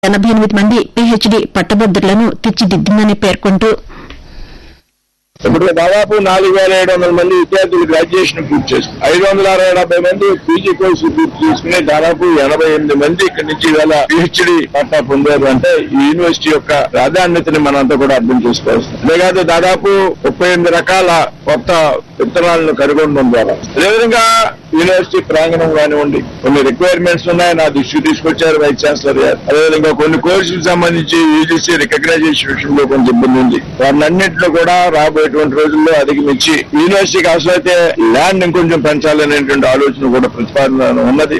ఎనబై ఎనిమిది మంది పీహెచ్డీ పట్టభద్రులను తీర్చిదిద్దిందని పేర్కొంటూ ఇప్పుడు దాదాపు నాలుగు వేల ఏడు వందల మంది విద్యార్థులు గ్రాడ్యుయేషన్ పూర్తి చేసుకున్నారు ఐదు వందల అరవై డెబ్బై మంది పీజీ కోర్సు పూర్తి చేసుకుని దాదాపు ఎనభై ఎనిమిది మంది ఇక్కడి నుంచి ఇవాళ పిహెచ్డి పట్టా పొందారు అంటే ఈ యూనివర్సిటీ యొక్క ప్రాధాన్యతని మనంతా కూడా అర్థం చేసుకోవాలి అంతేకాదు దాదాపు ముప్పై ఎనిమిది రకాల కొత్త విత్తనాలను కనుగొనడం ద్వారా అదేవిధంగా యూనివర్సిటీ ప్రాంగణం కానివ్వండి కొన్ని రిక్వైర్మెంట్స్ ఉన్నాయి నా దృష్టికి తీసుకొచ్చారు వైస్ ఛాన్సలర్ గారు అదేవిధంగా కొన్ని కోర్సులకు సంబంధించి యూజీసీ రికగ్నైజేషన్ విషయంలో కొంచెం ఇబ్బంది ఉంది వాటినన్నింటిలో కూడా రాబోయేటువంటి రోజుల్లో అధిగమించి యూనివర్సిటీకి అవసరమైతే ల్యాండ్ ఇంకొంచెం పెంచాలనేటువంటి ఆలోచన కూడా ప్రతిపాదన ఉన్నది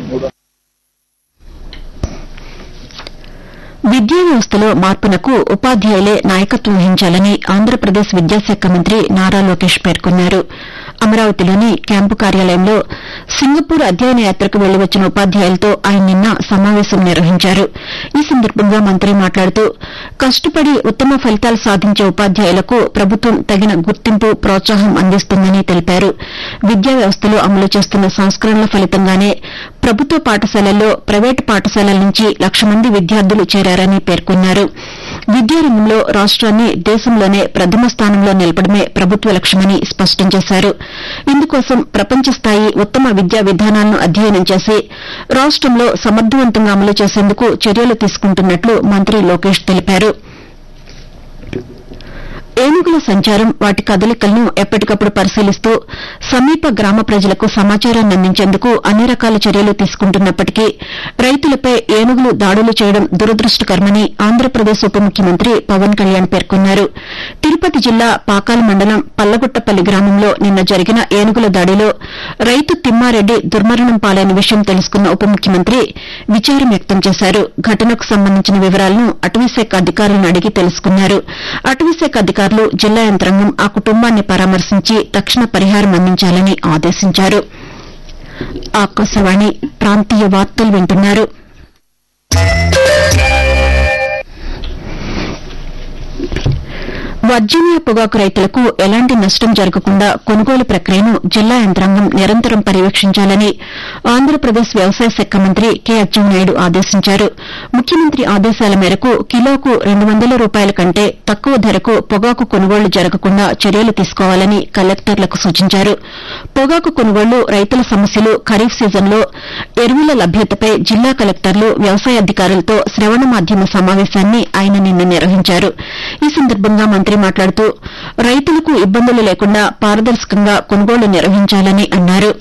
విద్యా వ్యవస్థలో మార్పునకు ఉపాధ్యాయులే నాయకత్వం వహించాలని ఆంధ్రప్రదేశ్ విద్యాశాఖ మంత్రి నారా లోకేష్ పేర్కొన్నారు అమరావతిలోని క్యాంపు కార్యాలయంలో సింగపూర్ అధ్యయన యాత్రకు వెళ్లి వచ్చిన ఉపాధ్యాయులతో ఆయన నిన్న సమావేశం నిర్వహించారు ఈ సందర్భంగా మంత్రి మాట్లాడుతూ కష్టపడి ఉత్తమ ఫలితాలు సాధించే ఉపాధ్యాయులకు ప్రభుత్వం తగిన గుర్తింపు ప్రోత్సాహం అందిస్తుందని తెలిపారు విద్యా వ్యవస్థలో అమలు చేస్తున్న సంస్కరణల ఫలితంగానే ప్రభుత్వ పాఠశాలల్లో ప్రైవేటు పాఠశాలల నుంచి లక్ష మంది విద్యార్థులు చేరారని పేర్కొన్నారు విద్యారంగంలో రాష్ట్రాన్ని దేశంలోనే ప్రథమ స్థానంలో నిలపడమే ప్రభుత్వ లక్ష్యమని స్పష్టం చేశారు ఇందుకోసం ప్రపంచ స్థాయి ఉత్తమ విద్యా విధానాలను అధ్యయనం చేసి రాష్టంలో సమర్థవంతంగా అమలు చేసేందుకు చర్యలు తీసుకుంటున్నట్లు మంత్రి లోకేష్ తెలిపారు ఏనుగుల సంచారం వాటి కదలికలను ఎప్పటికప్పుడు పరిశీలిస్తూ సమీప గ్రామ ప్రజలకు సమాచారాన్ని అందించేందుకు అన్ని రకాల చర్యలు తీసుకుంటున్నప్పటికీ రైతులపై ఏనుగులు దాడులు చేయడం దురదృష్టకరమని ఆంధ్రప్రదేశ్ ఉప ముఖ్యమంత్రి పవన్ కళ్యాణ్ పేర్కొన్నారు తిరుపతి జిల్లా పాకాల మండలం పల్లగుట్టపల్లి గ్రామంలో నిన్న జరిగిన ఏనుగుల దాడిలో రైతు తిమ్మారెడ్డి దుర్మరణం పాలైన విషయం తెలుసుకున్న ఉప ముఖ్యమంత్రి విచారం వ్యక్తం చేశారు ఘటనకు సంబంధించిన వివరాలను అటవీశాఖ అధికారులను అడిగి తెలుసుకున్నారు అటవీశాఖ అధికారులు జిల్లా యంత్రాంగం ఆ కుటుంబాన్ని పరామర్శించి తక్షణ పరిహారం అందించాలని ఆదేశించారు ఆకాశవాణి ప్రాంతీయ వార్తలు వింటున్నారు వర్జీనియా పొగాకు రైతులకు ఎలాంటి నష్టం జరగకుండా కొనుగోలు ప్రక్రియను జిల్లా యంత్రాంగం నిరంతరం పర్యవేక్షించాలని ఆంధ్రప్రదేశ్ వ్యవసాయ శాఖ మంత్రి కె అచ్చెన్నాయుడు ఆదేశించారు ముఖ్యమంత్రి ఆదేశాల మేరకు కిలోకు రెండు వందల రూపాయల కంటే తక్కువ ధరకు పొగాకు కొనుగోళ్లు జరగకుండా చర్యలు తీసుకోవాలని కలెక్టర్లకు సూచించారు పొగాకు కొనుగోళ్లు రైతుల సమస్యలు ఖరీఫ్ సీజన్లో ఎరువుల లభ్యతపై జిల్లా కలెక్టర్లు వ్యవసాయ అధికారులతో శ్రవణ మాధ్యమ సమావేశాన్ని ఆయన నిన్న నిర్వహించారు ఈ సందర్భంగా మంత్రి మాట్లాడుతూ రైతులకు ఇబ్బందులు లేకుండా పారదర్శకంగా కొనుగోళ్లు నిర్వహించాలని అన్నారు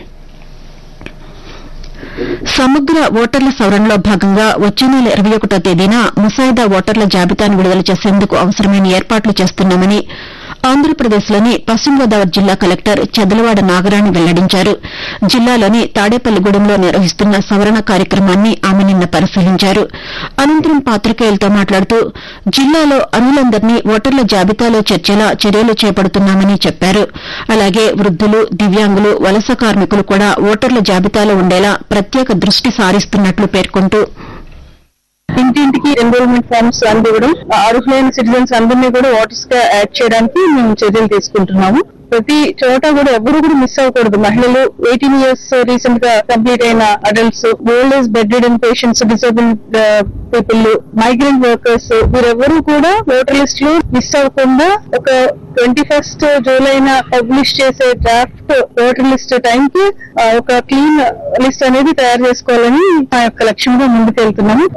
సమగ్ర ఓటర్ల సవరణలో భాగంగా వచ్చే నెల ఇరవై ఒకటో తేదీన ముసాయిదా ఓటర్ల జాబితాను విడుదల చేసేందుకు అవసరమైన ఏర్పాట్లు చేస్తున్నామని ఆంధ్రప్రదేశ్లోని పశ్చిమ గోదావరి జిల్లా కలెక్టర్ చెదలవాడ నాగరాణి వెల్లడించారు జిల్లాలోని తాడేపల్లిగూడెంలో నిర్వహిస్తున్న సవరణ కార్యక్రమాన్ని ఆమె నిన్న పరిశీలించారు అనంతరం పాతికేయులతో మాట్లాడుతూ జిల్లాలో అర్హులందరినీ ఓటర్ల జాబితాలో చేర్చేలా చర్యలు చేపడుతున్నామని చెప్పారు అలాగే వృద్దులు దివ్యాంగులు వలస కార్మికులు కూడా ఓటర్ల జాబితాలో ఉండేలా ప్రత్యేక దృష్టి సారిస్తున్నట్లు పేర్కొంటూ ఇంటింటికి ఎన్రోల్మెంట్ ఫార్మ్స్ అందివ్వడం అర్హులైన సిటిజన్స్ అందరినీ కూడా ఓటర్స్ గా యాడ్ చేయడానికి మేము చర్యలు తీసుకుంటున్నాము ప్రతి చోట కూడా ఎవరు కూడా మిస్ అవ్వకూడదు మహిళలు ఎయిటీన్ ఇయర్స్ రీసెంట్ గా కంప్లీట్ అయిన adults old age bedridden patients disabled people migrant workers వీరెవరూ కూడా ఓటర్ లిస్ట్ లో మిస్ అవ్వకుండా ఒక ట్వంటీ ఫస్ట్ జూలైన పబ్లిష్ చేసే డ్రాఫ్ట్ ఓటర్ లిస్ట్ టైం కి ఆ, ఒక క్లీన్ లిస్ట్ అనేది తయారు చేసుకోవాలని మా యొక్క లక్ష్యంగా ముందుకెళ్తున్నాము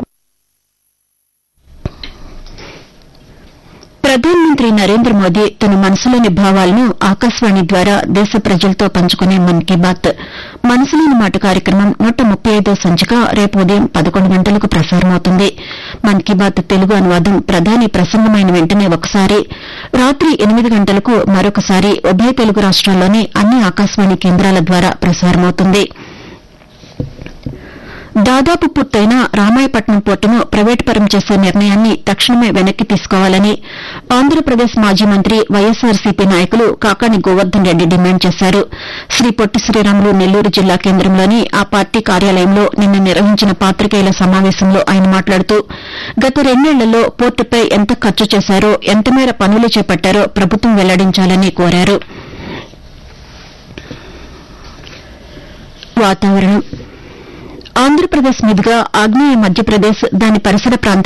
ప్రధానమంత్రి నరేంద్ర మోదీ తన మనసులోని భావాలను ఆకాశవాణి ద్వారా దేశ ప్రజలతో పంచుకునే మన్ కీ బాత్ మనసులోని మాట కార్యక్రమం నూట ముప్పై ఐదో సంచిక రేపు ఉదయం పదకొండు గంటలకు ప్రసారమవుతుంది మన్ కీ బాత్ తెలుగు అనువాదం ప్రధాని ప్రసంగమైన వెంటనే ఒకసారి రాత్రి ఎనిమిది గంటలకు మరొకసారి ఉభయ తెలుగు రాష్ట్రాల్లోని అన్ని ఆకాశవాణి కేంద్రాల ద్వారా ప్రసారమవుతుంది దాదాపు పూర్తయిన రామాయపట్నం పోర్టును ప్రైవేటు పరం చేసే నిర్ణయాన్ని తక్షణమే వెనక్కి తీసుకోవాలని ఆంధ్రప్రదేశ్ మాజీ మంత్రి వైఎస్సార్సీపీ నాయకులు కాకాని గోవర్ధన్ రెడ్డి డిమాండ్ చేశారు శ్రీ పొట్టి శ్రీరాములు నెల్లూరు జిల్లా కేంద్రంలోని ఆ పార్టీ కార్యాలయంలో నిన్న నిర్వహించిన పాతికేయుల సమావేశంలో ఆయన మాట్లాడుతూ గత రెండేళ్లలో పోర్టుపై ఎంత ఖర్చు చేశారో ఎంతమేర పనులు చేపట్టారో ప్రభుత్వం వెల్లడించాలని కోరారు వాతావరణం ఆంధ్రప్రదేశ్ మీదుగా ఆగ్నేయ మధ్యప్రదేశ్ దాని పరిసర ప్రాంతాల